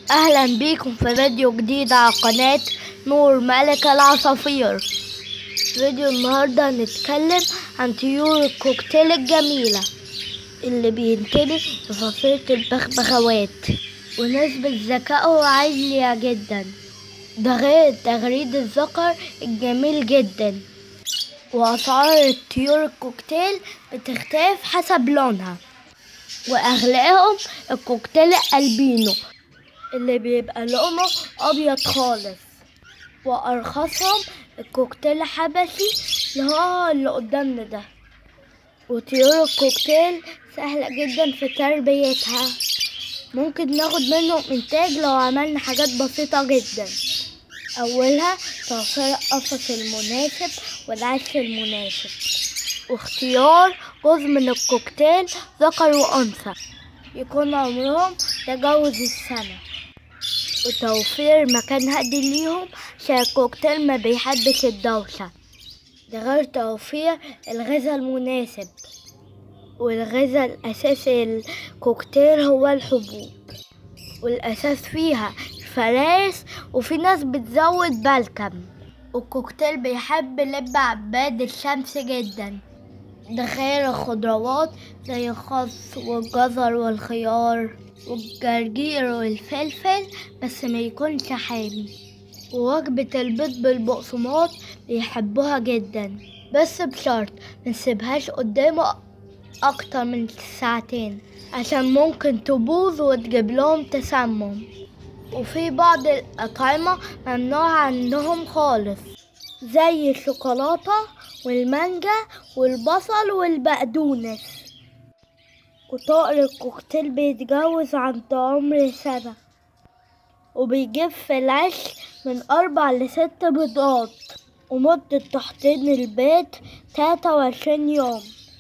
أهلا بيكم في فيديو جديد على قناة نور ملك العصافير فيديو النهاردة هنتكلم عن طيور الكوكتيل الجميلة اللي بينتمي لفصيلة البغبغاوات ونسبة ذكائه عالية جدا ده غير تغريد الذكر الجميل جدا وأسعار الطيور الكوكتيل بتختلف حسب لونها وأغلاهم الكوكتيل الألبينو اللي بيبقى لونه أبيض خالص وأرخصهم الكوكتيل حبشي اللي هو اللي قدامنا ده وطيور الكوكتيل سهلة جدا في تربيتها ممكن ناخد منهم إنتاج لو عملنا حاجات بسيطة جدا أولها توفير القفص المناسب والعش المناسب واختيار جزء من الكوكتيل ذكر وأنثى يكون عمرهم تجاوز السنة وتوفير مكان هادي ليهم عشان الكوكتيل ما بيحبش الدوشة ده غير توفير الغذاء المناسب والغذاء الأساسي للكوكتيل هو الحبوب والأساس فيها الفراس وفي ناس بتزود بلكم والكوكتيل بيحب لب عباد الشمس جدا ده غير الخضروات زي الخس والجزر والخيار والجرجير والفلفل بس ما يكونش حامي ووجبة البيض بالبقسماط بيحبوها جدا بس بشرط منسيبهاش قدامه أكتر من ساعتين عشان ممكن تبوظ وتجيب لهم تسمم وفي بعض الأطعمة ممنوع عنهم خالص زي الشوكولاتة والمانجا والبصل والبقدونس وطائر الكوكتيل بيتجوز عند عمر سنة وبيجيب في العش من أربع لست بيضات ومدة تحضير البيض تلاتة وعشرين يوم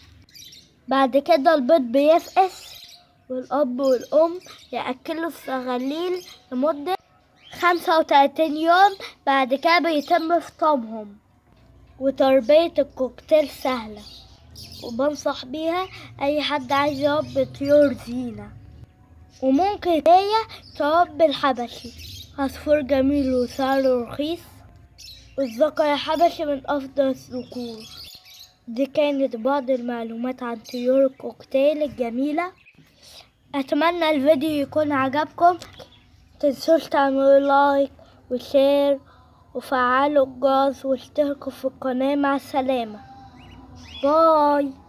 بعد كده البيض بيفقس والأب والأم يأكلوا الصغاليل لمدة خمسة وتلاتين يوم بعد كده بيتم فطامهم وتربية الكوكتيل سهلة وبنصح بيها أي حد عايز يربي طيور زينة وممكن هي تربي الحبشي عصفور جميل وسعره رخيص والذكر الحبشي من أفضل الذكور دي كانت بعض المعلومات عن طيور الكوكتيل الجميلة أتمنى الفيديو يكون عجبكم متنسوش تعملوا لايك وشير وفعلوا الجرس واشتركوا في القناة مع السلامة باي